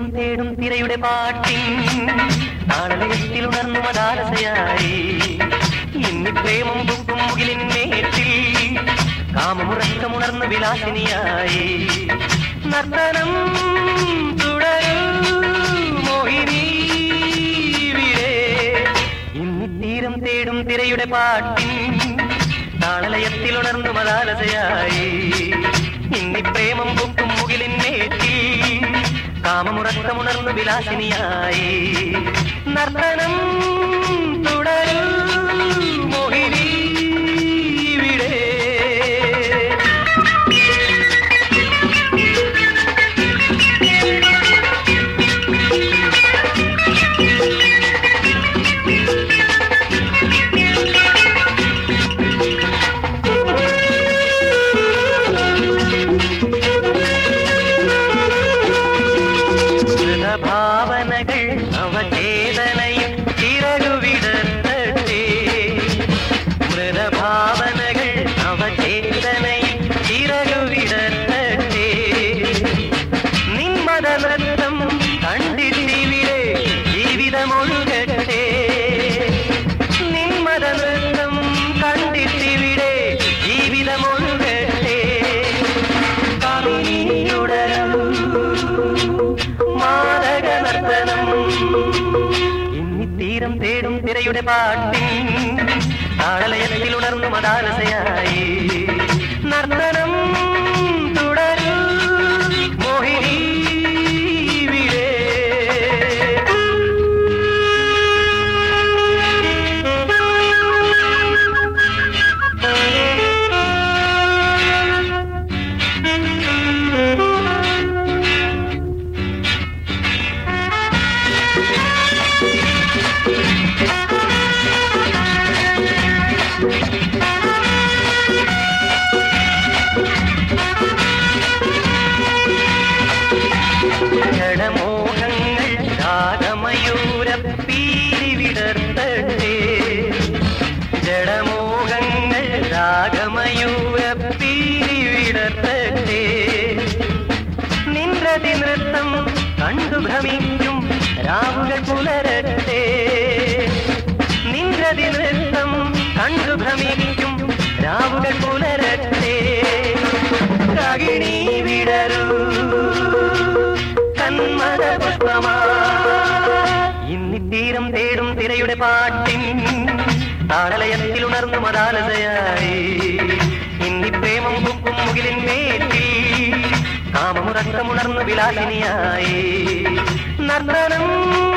തീരം തേടും തിരയുടെ പാട്ടിൻ താളലയത്തിൽ ഉണർന്നു മതാലസയായി ഇന്നി പ്രേമം പൊക്കും മുകിലിൻ മേറ്റിൽ കാമമുറക്കമുണർന്നു വിലാസിനിയായി നർത്തനം തുടരൂ മോഹിനി ഇവിടെ ഇന്നി തീരം തേടും തിരയുടെ പാട്ടിൻ താളലയത്തിൽ ഉണർന്നു മതാലസയായി ഇന്നി പ്രേമം പൊക്കും മുകിലിൻ മേറ്റിൽ കാമമുറക്കമുണർന്നു വിലാസിനിയായി നർത്തനം തുടരൂ മോഹിനി ഇവിടെ ഭാവനകൾ അവചേതനയിൽ ചിറകുവിടത്തേ മൃതഭാവനകൾ അവചേതനയിൽ ചിറകുവിടത്തേ നിന്മത നൃത്തം കണ്ടിട്ടിവിടെ ജീവിതമൊഴുകട്ടെ നിന്മത നൃത്തം കണ്ടിട്ടിവിടെ ജീവിതമൊഴുകട്ടെ കവിയുടരും മാരക നർത്തനം ഇന്നി തീരം തേടും തിരയുടെ പാട്ടിൻ താളലയത്തിൽ ഉണർന്നു മതാലസയായി നർത്തനം തുടരൂ മോഹിനി ഇവിടെ ജഡമോഹങ്ങൾ രാഗമയൂരപ്പീലി വിടർത്തട്ടെ ജഡമോഹങ്ങൾ രാഗമയൂരപ്പീലി വിടർത്തട്ടെ നിൻറതി നൃത്തം കണ്ടു ഭ്രമിക്കും രാവുകൾ പുലരട്ടെ നിൻറതി നൃത്തം കണ്ടു ഭ്രമിക്കും രാവുകൾ പുലരട്ടെ രാഗിണി വിടരൂ കന്മത പുഷ്പമാ ഇന്നി തീരം തേടും തിരയുടെ പാട്ടിൻ താളലയത്തിൽ ഉണർന്നു മതാലതയായി ഇന്നി പ്രേമം കുക്കും മുകിലിൻ മേറ്റിൽ കാമമുറക്കമുണർന്നു വിലാസിനിയായി നർത്തനം